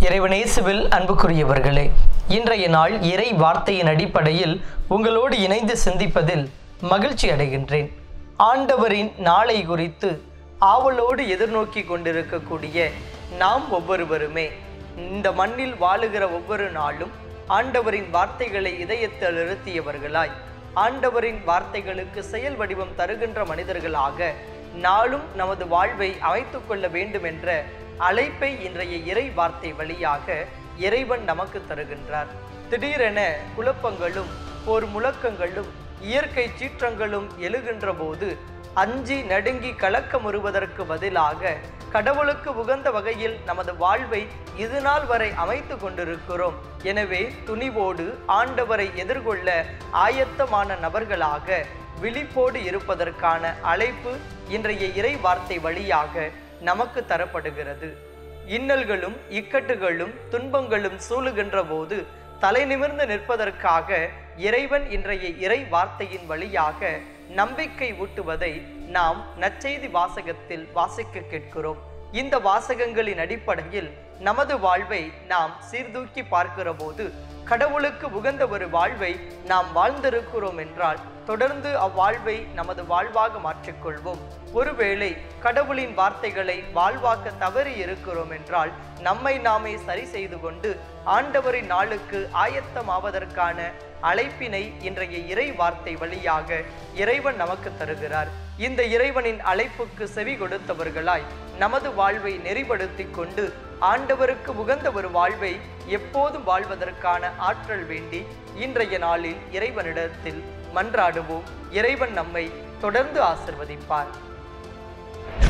இறைவனேசுவில் அன்புக்குரியவர்களே இன்றைய நாள் இறை வார்த்தையின் அடிப்படையில் உங்களோடு இணைந்து சிந்திப்பதில் மகிழ்ச்சி அடைகின்றேன் ஆண்டவரின் நாளை குறித்து ஆவலோடு எதிர்நோக்கி கொண்டிருக்கக்கூடிய நாம் ஒவ்வொருவருமே இந்த மண்ணில் வாழுகிற ஒவ்வொரு நாளும் ஆண்டவரின் வார்த்தைகளை இதயத்தில் நிறுத்தியவர்களாய் ஆண்டவரின் வார்த்தைகளுக்கு செயல் வடிவம் தருகின்ற மனிதர்களாக நாளும் நமது வாழ்வை அமைத்துக் கொள்ள வேண்டும் என்ற அழைப்பை இன்றைய இறை வார்த்தை வழியாக இறைவன் நமக்கு தருகின்றார் திடீரென குழப்பங்களும் போர் முழக்கங்களும் இயற்கை சீற்றங்களும் எழுகின்ற போது அஞ்சி நடுங்கி கலக்கமுறுவதற்கு பதிலாக கடவுளுக்கு உகந்த வகையில் நமது வாழ்வை இது நாள் வரை அமைத்து கொண்டிருக்கிறோம் எனவே துணிவோடு ஆண்டவரை எதிர்கொள்ள ஆயத்தமான நபர்களாக விழிப்போடு இருப்பதற்கான அழைப்பு இன்றைய இறை வார்த்தை வழியாக நமக்கு தரப்படுகிறது இன்னல்களும் இக்கட்டுகளும் துன்பங்களும் சூழுகின்ற போது தலை நிமிர்ந்து நிற்பதற்காக இறைவன் இன்றைய இறை வார்த்தையின் வழியாக நம்பிக்கை ஊட்டுவதை நாம் நற்செய்தி வாசகத்தில் வாசிக்க கேட்கிறோம் இந்த வாசகங்களின் அடிப்படையில் நமது வாழ்வை நாம் சீர்தூக்கி பார்க்கிற போது கடவுளுக்கு உகந்த ஒரு வாழ்வை நாம் வாழ்ந்திருக்கிறோம் என்றால் தொடர்ந்து அவ்வாழ்வை நமது வாழ்வாக மாற்றிக்கொள்வோம் ஒருவேளை கடவுளின் வார்த்தைகளை வாழ்வாக்க தவறி இருக்கிறோம் என்றால் நம்மை நாமே சரி செய்து கொண்டு ஆண்டவரின் நாளுக்கு ஆயத்தமாவதற்கான அழைப்பினை இன்றைய இறை வார்த்தை வழியாக இறைவன் நமக்கு தருகிறார் இந்த இறைவனின் அழைப்புக்கு செவி கொடுத்தவர்களாய் நமது வாழ்வை நெறிப்படுத்திக் கொண்டு ஆண்டவருக்கு உகந்த ஒரு வாழ்வை எப்போதும் வாழ்வதற்கான ஆற்றல் வேண்டி இன்றைய நாளில் இறைவனிடத்தில் மன்றாடுவோம் இறைவன் நம்மை தொடர்ந்து ஆசிர்வதிப்பார்